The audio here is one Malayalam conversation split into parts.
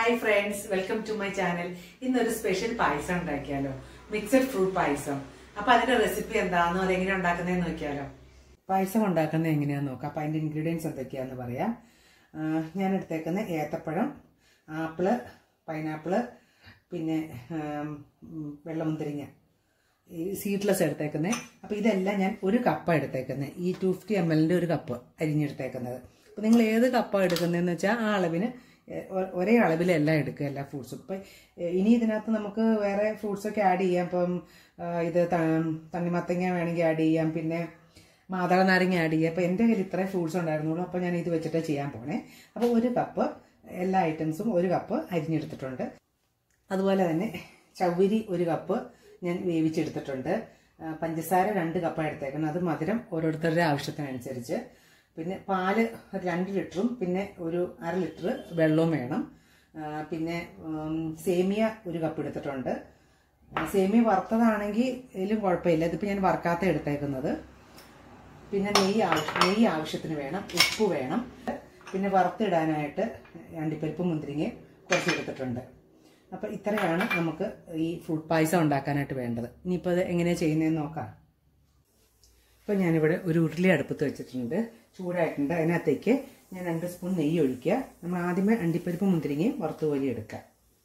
hi friends welcome to my channel ഇന്നൊരു സ്പെഷ്യൽ പായസം ഉണ്ടാക്കിയാലോ മിക്സഡ് ഫ്രൂട്ട് പായസം അപ്പൊ അതിന്റെ റെസിപ്പി എന്താണെന്നോ അതെങ്ങനെ ഉണ്ടാക്കുന്നതെന്ന് നോക്കിയാലോ പായസം ഉണ്ടാക്കുന്നത് എങ്ങനെയാന്ന് നോക്കാം അപ്പൊ അതിന്റെ ഇൻഗ്രീഡിയൻസ് എന്തൊക്കെയാന്ന് പറയാം ആ, ഞാൻ എടുത്തേക്കുന്ന ഏത്തപ്പഴം ആപ്പിള് പൈനാപ്പിള് പിന്നെ ആം, ഉം, വെള്ളമുന്തിരിങ്ങ ഈ സീഡ്ലെസ് എടുത്തേക്കുന്നത് അപ്പോൾ ഇതെല്ലാം ഞാൻ ഒരു കപ്പാണ് എടുത്തേക്കുന്നത് ഈ ടു ഫിഫ്റ്റി എം എല്ലിൻ്റെ ഒരു കപ്പ് അരിഞ്ഞെടുത്തേക്കുന്നത് അപ്പോൾ നിങ്ങൾ ഏത് കപ്പാണ് എടുക്കുന്നതെന്ന് വെച്ചാൽ ആ അളവിന് എ- ഒ- ഒരേ അളവിലെല്ലാം എടുക്കുക എല്ലാ ഫ്രൂട്ട്സും ഇപ്പം എ, ഇനി ഇതിനകത്ത് നമുക്ക് വേറെ ഫ്രൂട്ട്സൊക്കെ ആഡ് ചെയ്യാം ഇപ്പം ആ, ഇത് ത- തണ്ണിമത്തങ്ങ വേണമെങ്കിൽ ആഡ് ചെയ്യാം പിന്നെ മാതള നാരങ്ങ ആഡ് ചെയ്യാം അപ്പോൾ എൻ്റെ കയ്യിൽ ഇത്രയും ഫ്രൂട്ട്സ് ഉണ്ടായിരുന്നുള്ളൂ അപ്പോൾ ഞാൻ ഇത് വെച്ചിട്ട് ചെയ്യാൻ പോണേ അപ്പോൾ ഒരു കപ്പ് എല്ലാ ഐറ്റംസും ഒരു കപ്പ് അരിഞ്ഞെടുത്തിട്ടുണ്ട് അതുപോലെ തന്നെ ചവ്വരി ഒരു കപ്പ് ഞാൻ വേവിച്ചെടുത്തിട്ടുണ്ട് ആ, പഞ്ചസാര രണ്ട് കപ്പാണ് എടുത്തേക്കുന്നത് അത് മധുരം ഓരോരുത്തരുടെ ആവശ്യത്തിനനുസരിച്ച് പിന്നെ പാല് ഒരു രണ്ട് ലിറ്ററും പിന്നെ ഒരു അര ലിറ്റർ വെള്ളവും വേണം ആ, പിന്നെ ഉം, സേമിയ ഒരു കപ്പ് എടുത്തിട്ടുണ്ട് ആ, സേമിയ വറുത്തതാണെങ്കിൽ ഇതിലും കുഴപ്പമില്ല ഇതിപ്പോൾ ഞാൻ വറുക്കാത്ത എടുത്തേക്കുന്നത് പിന്നെ നെയ്യ് ആവശ്യ നെയ്യ് ആവശ്യത്തിന് വേണം ഉപ്പ് വേണം പിന്നെ വറുത്തിടാനായിട്ട് അണ്ടിപ്പരിപ്പ് മുന്തിരിങ്ങയും കുറച്ച് എടുത്തിട്ടുണ്ട് അപ്പോൾ ഇത്രയാണ് നമുക്ക് ഈ ഫ്രൂട്ട് പായസം ഉണ്ടാക്കാനായിട്ട് വേണ്ടത് ഇനിയിപ്പോൾ അത് എങ്ങനെയാണ് ചെയ്യുന്നതെന്ന് നോക്കാം ഇപ്പോൾ ഞാനിവിടെ ഒരു ഉരുളി അടുപ്പത്ത് വെച്ചിട്ടുണ്ട് ചൂടായിട്ടുണ്ട് അതിനകത്തേക്ക് ഞാൻ രണ്ട് സ്പൂൺ നെയ്യ് ഒഴിക്കുക നമ്മൾ ആദ്യമേ അണ്ടിപ്പരിപ്പ് മുന്തിരിങ്ങയും വറുത്ത് കോരി എടുക്കുക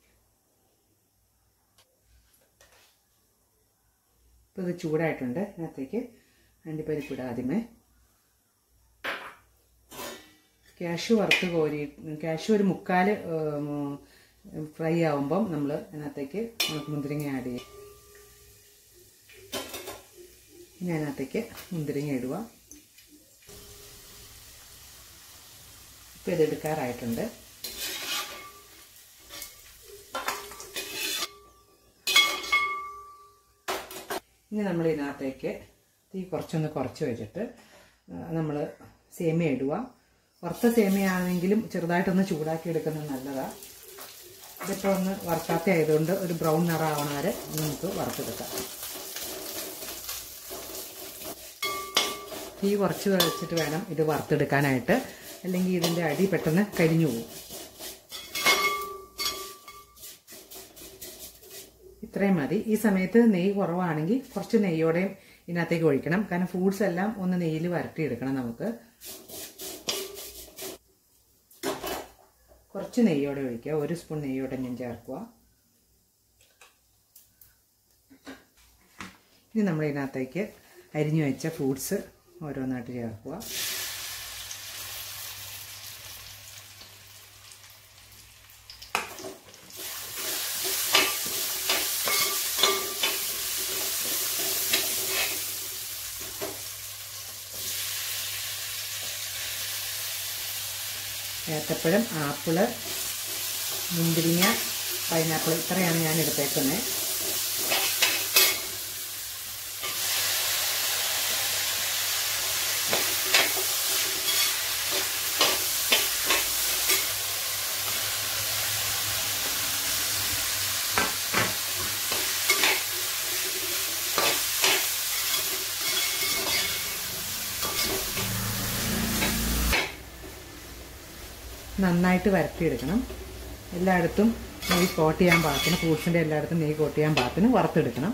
ഇപ്പോൾ ഇത് ചൂടായിട്ടുണ്ട് അതിനകത്തേക്ക് അണ്ടിപ്പരിപ്പ് ഇടുക ആദ്യമേ കാഷ്യൂ വറുത്ത് കോരി കാഷ്യൂ ഒരു മുക്കാൽ ഫ്രൈ ആവുമ്പം നമ്മൾ അതിനകത്തേക്ക് നമുക്ക് മുന്തിരിങ്ങ ആഡ് ചെയ്യും ഇനി അതിനകത്തേക്ക് മുന്തിരിങ്ങ ഇടുക ഇപ്പം ഇത് എടുക്കാറായിട്ടുണ്ട് ഇനി നമ്മൾ ഇതിനകത്തേക്ക് തീ കുറച്ചൊന്ന് കുറച്ച് വെച്ചിട്ട് നമ്മൾ സേമിയ ഇടുക വറുത്ത സേമിയ ആണെങ്കിലും ചെറുതായിട്ടൊന്ന് ചൂടാക്കി എടുക്കുന്നത് നല്ലതാണ് ഇതിപ്പോൾ ഒന്ന് വറുക്കാത്ത ആയതുകൊണ്ട് ഒരു ബ്രൗൺ നിറാവണ വരെ നമുക്ക് വറുത്തെടുക്കാം തീ കുറച്ച് വെച്ചിട്ട് വേണം ഇത് വറുത്തെടുക്കാനായിട്ട് അല്ലെങ്കിൽ ഇതിൻ്റെ അടി പെട്ടെന്ന് കരിഞ്ഞു പോകും ഇത്രയും മതി ഈ സമയത്ത് നെയ്യ് കുറവാണെങ്കിൽ കുറച്ച് നെയ്യോടെയും ഇതിനകത്തേക്ക് ഒഴിക്കണം കാരണം ഫ്രൂട്ട്സ് എല്ലാം ഒന്ന് നെയ്യിൽ വരട്ടിയെടുക്കണം നമുക്ക് കുറച്ച് നെയ്യോടെ ഒഴിക്കുക ഒരു സ്പൂൺ നെയ്യോടെ ഞാൻ ചേർക്കുക ഇനി നമ്മൾ ഇതിനകത്തേക്ക് അരിഞ്ഞു വെച്ച ഫ്രൂട്ട്സ് ഓരോന്നായിട്ട് ചേർക്കുക ഏത്തപ്പഴം ആപ്പിള് മുന്തിരിങ്ങ പൈനാപ്പിൾ ഇത്രയാണ് ഞാൻ എടുത്തേക്കുന്നത് നന്നായിട്ട് വരട്ടിയെടുക്കണം എല്ലായിടത്തും നെയ്യ് കോട്ട് ചെയ്യാൻ പാകത്തിന് ഫ്രൂട്ട്സിൻ്റെ എല്ലായിടത്തും നെയ്യ് കോട്ട് ചെയ്യാൻ പാകത്തിന് വറുത്തെടുക്കണം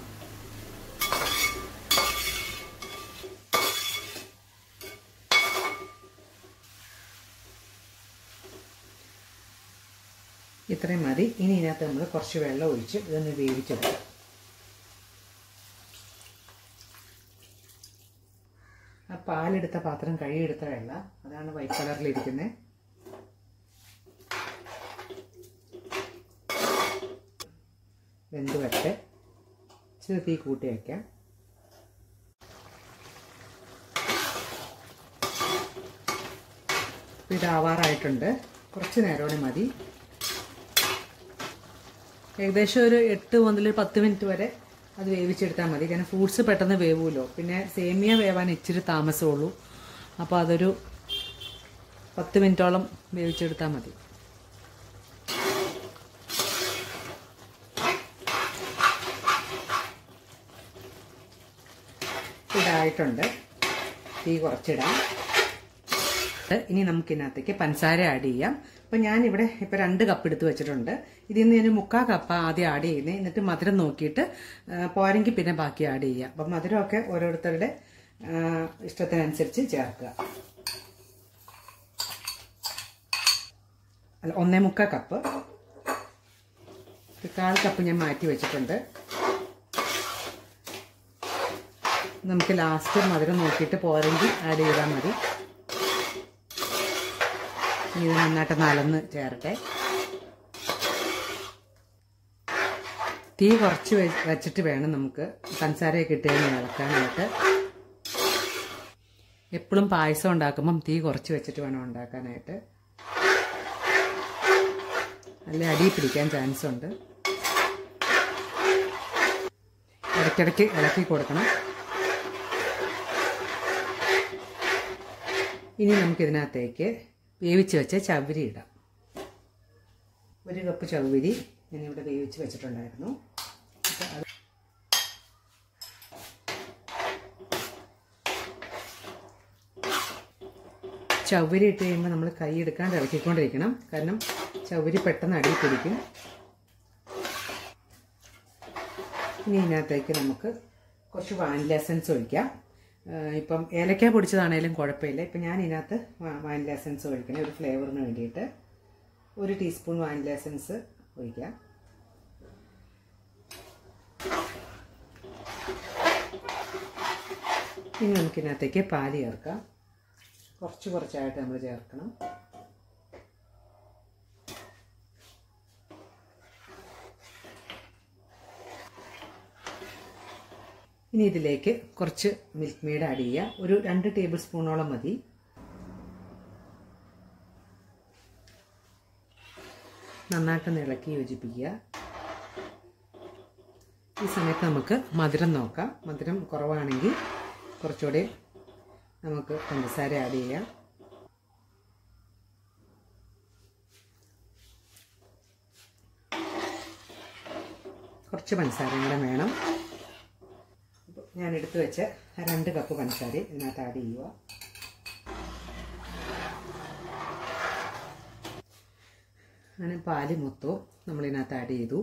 ഇത്രയും മതി ഇനി ഇതിനകത്ത് നമ്മൾ കുറച്ച് വെള്ളം ഒഴിച്ച് ഇതൊന്ന് വേവിച്ചെടുക്കാം ആ പാലെടുത്ത പാത്രം കഴുകിയെടുത്ത വെള്ളം അതാണ് വൈറ്റ് കളറിലിരിക്കുന്നത് വെന്ത് വരട്ടെ ഇച്ചിരി തീ കൂട്ടി വയ്ക്കാം ഇപ്പം ഇതാവാറായിട്ടുണ്ട് കുറച്ച് നേരോടെ മതി ഏകദേശം ഒരു എട്ട് മുതൽ പത്ത് മിനിറ്റ് വരെ അത് വേവിച്ചെടുത്താൽ മതി കാരണം ഫ്രൂട്ട്സ് പെട്ടെന്ന് വേവുമല്ലോ പിന്നെ സേമിയ വേവാൻ ഇച്ചിരി താമസമുള്ളൂ അപ്പോൾ അതൊരു പത്ത് മിനിറ്റോളം വേവിച്ചെടുത്താൽ മതി ഇതായിട്ടുണ്ട് തീ കുറച്ചിടാം ഇനി നമുക്ക് ഇതിനകത്തേക്ക് പഞ്ചസാര ആഡ് ചെയ്യാം അപ്പൊ ഞാനിവിടെ ഇപ്പൊ രണ്ട് കപ്പ് എടുത്ത് വെച്ചിട്ടുണ്ട് ഇതിൽ നിന്ന് ഞാൻ മുക്കാൽ കപ്പ് ആദ്യം ആഡ് ചെയ്യുന്നത് എന്നിട്ട് മധുരം നോക്കിയിട്ട് ആ, പോരെങ്കിൽ പിന്നെ ബാക്കി ആഡ് ചെയ്യാം അപ്പം മധുരമൊക്കെ ഓരോരുത്തരുടെ ആ, ഇഷ്ടത്തിനനുസരിച്ച് ചേർക്കുക അല്ല ഒന്നേ മുക്കാൽ കപ്പ് ഒരു കാൽ കപ്പ് ഞാൻ മാറ്റി വെച്ചിട്ടുണ്ട് നമുക്ക് ലാസ്റ്റ് മധുരം നോക്കിയിട്ട് പോരെങ്കിൽ ആഡ് ചെയ്താൽ മതി ഇനി ഇത് നന്നായിട്ട് നലന്ന് ചേരട്ടെ തീ കുറച്ച് വെ- വെച്ചിട്ട് വേണം നമുക്ക് പഞ്ചസാരയൊക്കെ ഇട്ട് കഴിഞ്ഞ് ഇളക്കാനായിട്ട് എപ്പോഴും പായസം ഉണ്ടാക്കുമ്പം തീ കുറച്ച് വെച്ചിട്ട് വേണം ഉണ്ടാക്കാനായിട്ട് അല്ലെ അടി പിടിക്കാൻ ചാൻസ് ഉണ്ട് ഇടയ്ക്കിടയ്ക്ക് ഇളക്കി കൊടുക്കണം ഇനി നമുക്കിതിനകത്തേക്ക് വേവിച്ച് വെച്ച ചവരി ഇടാം ഒരു കപ്പ് ചവരി ഞാനിവിടെ വേവിച്ച് വെച്ചിട്ടുണ്ടായിരുന്നു അപ്പോൾ അത് ചവരി ഇട്ട് കഴിയുമ്പോൾ നമ്മൾ കൈ എടുക്കാണ്ട് ഇളക്കിക്കൊണ്ടിരിക്കണം കാരണം ചവരി പെട്ടെന്ന് അടിയിൽ പിടിക്കും ഇനി ഇതിനകത്തേക്ക് നമുക്ക് കുറച്ച് വാനില എസൻസ് ഒഴിക്കാം ആ, ഇപ്പം ഏലക്ക പൊടിച്ചതാണേലും കുഴപ്പമില്ല ഇപ്പം ഞാൻ ഇതിനകത്ത് വാ- വാനില എസൻസ് ഒഴിക്കണേ ഒരു ഫ്ലേവറിന് വേണ്ടിയിട്ട് ഒരു ടീസ്പൂൺ വാനില എസൻസ് ഒഴിക്കാം ഇനി നമുക്കിതിനകത്തേക്ക് പാല് ചേർക്കാം കുറച്ച് കുറച്ചായിട്ട് നമ്മൾ ചേർക്കണം ഇനി ഇതിലേക്ക് കുറച്ച് മിൽക്ക് മെയ്ഡ് ആഡ് ചെയ്യുക ഒരു രണ്ട് ടേബിൾ സ്പൂണോളം മതി നന്നായിട്ടൊന്ന് ഇളക്കി യോജിപ്പിക്കുക ഈ സമയത്ത് നമുക്ക് മധുരം നോക്കാം മധുരം കുറവാണെങ്കിൽ കുറച്ചുകൂടി നമുക്ക് പഞ്ചസാര ആഡ് ചെയ്യാം കുറച്ച് പഞ്ചസാരയും കൂടെ വേണം അപ്പോൾ ഞാൻ എടുത്തു വെച്ച ആ രണ്ട് കപ്പ് പഞ്ചസാര ഇതിനകത്ത് ആഡ് ചെയ്യുക അങ്ങനെ പാല് മൊത്തവും നമ്മളിതിനകത്ത് ആഡ് ചെയ്തു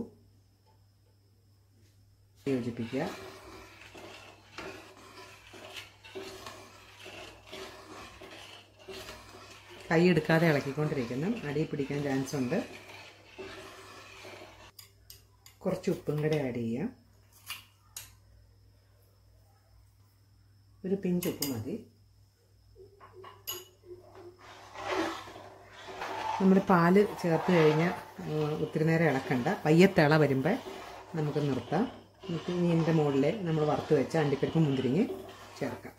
യോജിപ്പിക്കുക കൈ എടുക്കാതെ ഇളക്കിക്കൊണ്ടിരിക്കണം അടിയിൽ പിടിക്കാൻ ചാൻസ് ഉണ്ട് കുറച്ച് ഉപ്പും കൂടെ ആഡ് ചെയ്യാം ഒരു പിഞ്ച് ഉപ്പ് മതി നമ്മൾ പാല് ചേർത്ത് കഴിഞ്ഞാൽ ഒത്തിരി നേരം ഇളക്കണ്ട പയ്യെ തിള വരുമ്പോൾ നമുക്ക് നിർത്താം എന്നിട്ട് ഇനി ഇതിൻ്റെ മുകളിൽ നമ്മൾ വറുത്ത് വെച്ച അണ്ടിപ്പരിപ്പ് മുന്തിരിങ്ങ് ചേർക്കാം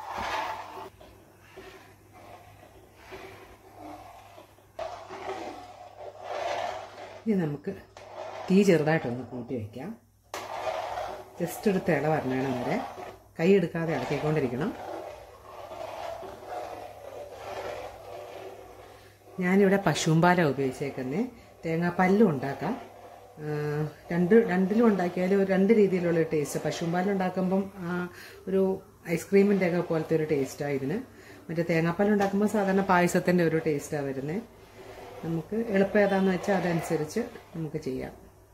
ഇനി നമുക്ക് തീ ചെറുതായിട്ടൊന്ന് കൂട്ടി വയ്ക്കാം ജസ്റ്റ് ഒരു തിള വരണേണം വരെ കൈ എടുക്കാതെ ഇളക്കിക്കൊണ്ടിരിക്കണം ഞാനിവിടെ പശുമ്പാലാണ് ഉപയോഗിച്ചേക്കുന്നത് തേങ്ങാപ്പാലിലും ഉണ്ടാക്കാം ആ, രണ്ട് രണ്ടിലും ഉണ്ടാക്കിയാൽ ഒരു രണ്ട് രീതിയിലുള്ള ടേസ്റ്റ് പശുമ്പാലിൽ ഉണ്ടാക്കുമ്പം ആ, ഒരു ഐസ്ക്രീമിൻ്റെ ഒക്കെ പോലത്തെ ഒരു ടേസ്റ്റാണ് ഇതിന് മറ്റേ തേങ്ങാപ്പാൽ ഉണ്ടാക്കുമ്പോൾ സാധാരണ പായസത്തിൻ്റെ ഒരു ടേസ്റ്റാണ് വരുന്നത് നമുക്ക് എളുപ്പം ഏതാണെന്ന് വെച്ചാൽ അതനുസരിച്ച് നമുക്ക് ചെയ്യാം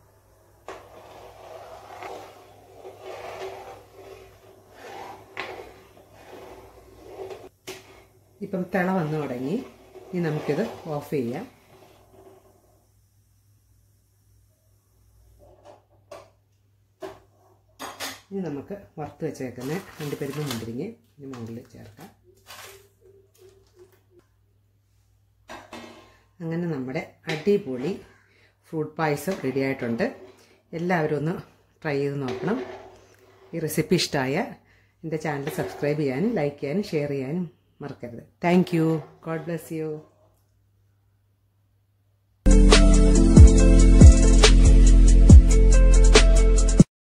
ഇപ്പം തിള വന്നു തുടങ്ങി ഇനി നമുക്കിത് ഓഫ് ചെയ്യാം ഇനി നമുക്ക് വറുത്ത് വെച്ചേക്കുന്ന അണ്ടിപ്പരിപ്പ് മുന്തിരിങ്ങ ഇനി മുകളിൽ ചേർക്കാം അങ്ങനെ നമ്മുടെ അടിപൊളി ഫ്രൂട്ട് പായസം റെഡി ആയിട്ടുണ്ട് എല്ലാവരും ഒന്ന് ട്രൈ ചെയ്ത് നോക്കണം ഈ റെസിപ്പി ഇഷ്ടമായ എൻ്റെ ചാനൽ സബ്സ്ക്രൈബ് ചെയ്യാനും ലൈക്ക് ചെയ്യാനും ഷെയർ ചെയ്യാനും മറക്കരുത് thank you God bless U